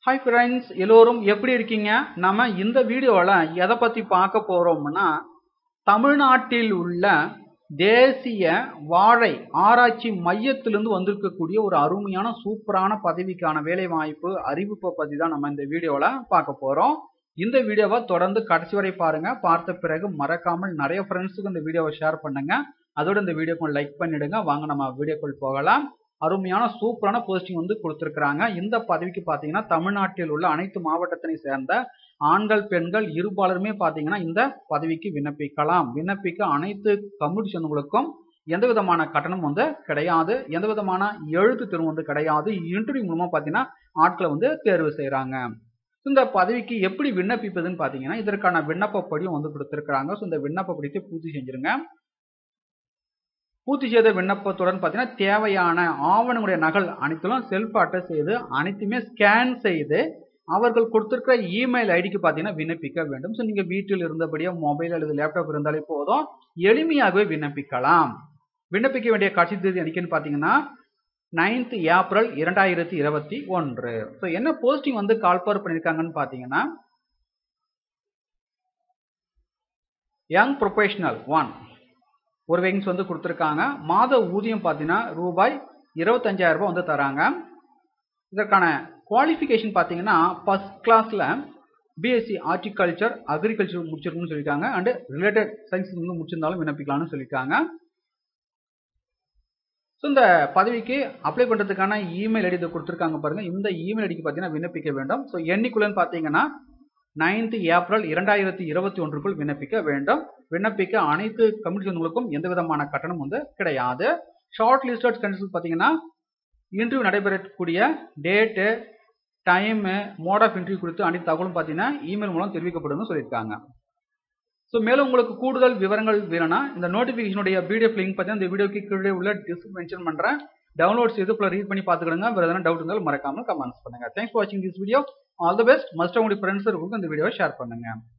hi friends எல்லோரும் எப்படி இருக்கீங்க நம்ம இந்த வீடியோவில் எதை பற்றி பார்க்க போகிறோம்னா தமிழ்நாட்டில் உள்ள தேசிய வாழை ஆராய்ச்சி மையத்திலிருந்து வந்திருக்கக்கூடிய ஒரு அருமையான சூப்பரான பதவிக்கான வேலை வாய்ப்பு அறிவிப்பை பற்றி தான் நம்ம இந்த வீடியோவில் பார்க்க போகிறோம் இந்த வீடியோவை தொடர்ந்து கடைசி வரை பாருங்க பார்த்த பிறகு மறக்காமல் நிறைய ஃப்ரெண்ட்ஸுக்கு இந்த வீடியோவை ஷேர் பண்ணுங்க அதோட இந்த வீடியோக்கு லைக் பண்ணிடுங்க வாங்க நம்ம வீடியோக்குள் போகலாம் அருமையான சூப்பரான போஸ்டிங் வந்து கொடுத்துருக்குறாங்க இந்த பதவிக்கு பார்த்தீங்கன்னா தமிழ்நாட்டில் உள்ள அனைத்து மாவட்டத்தினை சேர்ந்த ஆண்கள் பெண்கள் இருபாலருமே பார்த்தீங்கன்னா இந்த பதவிக்கு விண்ணப்பிக்கலாம் விண்ணப்பிக்க அனைத்து கம்யூனிஷன்களுக்கும் எந்த விதமான கட்டணம் வந்து கிடையாது எந்த விதமான எழுத்து தேர்வு வந்து கிடையாது இன்டர்வியூ மூலமா பார்த்தீங்கன்னா ஆட்களை வந்து தேர்வு செய்கிறாங்க இந்த பதவிக்கு எப்படி விண்ணப்பிப்பதுன்னு பார்த்தீங்கன்னா இதற்கான விண்ணப்ப படியும் வந்து கொடுத்துருக்காங்க ஸோ இந்த விண்ணப்ப படித்து பூர்த்தி செஞ்சிருங்க பூர்த்தி செய்த விண்ணப்பத்துடன் பார்த்தீங்கன்னா தேவையான ஆவணங்களுடைய நகல் அனைத்திலும் செல்ஃப் அட்டஸ்ட் செய்து அனைத்துமே ஸ்கேன் செய்து அவர்கள் கொடுத்துருக்கிற இமெயில் ஐடிக்கு பார்த்தீங்கன்னா விண்ணப்பிக்க வேண்டும் ஸோ நீங்கள் வீட்டில் இருந்தபடியே மொபைல் அல்லது லேப்டாப் இருந்தாலே போதும் எளிமையாகவே விண்ணப்பிக்கலாம் விண்ணப்பிக்க வேண்டிய கட்சி தேதி அன்னைக்குன்னு பார்த்தீங்கன்னா நைன்த் ஏப்ரல் இரண்டாயிரத்தி இருபத்தி ஒன்று ஸோ என்ன போஸ்டிங் வந்து கால்பார் பண்ணியிருக்காங்கன்னு பார்த்தீங்கன்னா யங் ப்ரொஃபஷனல் ஒன் ஒரு வேகன்ஸ் வந்து கொடுத்துருக்காங்க மாத ஊதியம் பார்த்தீங்கன்னா ரூபாய் இருபத்தஞ்சாயிரம் ரூபாய் வந்து தராங்க இதற்கான குவாலிஃபிகேஷன் பார்த்தீங்கன்னா ஃபர்ஸ்ட் கிளாஸில் பிஎஸ்சி ஹார்டிகல்ச்சர் அக்ரிகல்ச்சர் முடிச்சிருக்குன்னு சொல்லியிருக்காங்க அண்டு ரிலேட்டட் சயின்ஸ் வந்து முடிச்சிருந்தாலும் விண்ணப்பிக்கலாம்னு சொல்லியிருக்காங்க ஸோ இந்த பதவிக்கு அப்ளை பண்ணுறதுக்கான இமெயில் ஐடி கொடுத்துருக்காங்க பாருங்கள் இந்த இமெயில் ஐடிக்கு பார்த்தீங்கன்னா விண்ணப்பிக்க வேண்டும் ஸோ என்னைக்குள்ளன்னு பார்த்தீங்கன்னா நைன்த் ஏப்ரல் இரண்டாயிரத்தி இருபத்தி ஒன்றுக்குள் விண்ணப்பிக்க வேண்டும் விண்ணப்பிக்க அனைத்து கமிஷன்களுக்கும் எந்த விதமான கட்டணம் வந்து கிடையாது ஷார்ட் லிஸ்டட் கண்டிஷன் பார்த்தீங்கன்னா இன்டர்வியூ நடைபெறக்கூடிய date time mode of interview குறித்து அனைத்து தகவலும் பார்த்தீங்கன்னா இமெயில் மூலம் தெரிவிக்கப்படும்னு சொல்லியிருக்காங்க ஸோ மேலும் உங்களுக்கு கூடுதல் விவரங்கள் வேணும்னா இந்த நோட்டிஃபிகேஷனுடைய பிடிஎஃப் லிங்க் பார்த்தீங்கன்னா இந்த வீடியோக்கு கீழே உள்ள டிஸ்கிரிப் மென்ஷன் பண்ணுறேன் டவுன்லோட் செய்து ஃபுல்லாக ரீட் பண்ணி பார்த்துக்கிடுங்க வேறு எதனா டவுட் இருந்தாலும் மறக்காமல் கமெண்ட்ஸ் பண்ணுங்கள் தேங்க்ஸ் ஃபார் வாட்சிங் this video all the best must உங்களுடைய ஃப்ரெண்ட்ஸ் இருக்கும் இந்த வீடியோவை ஷேர் பண்ணுங்கள்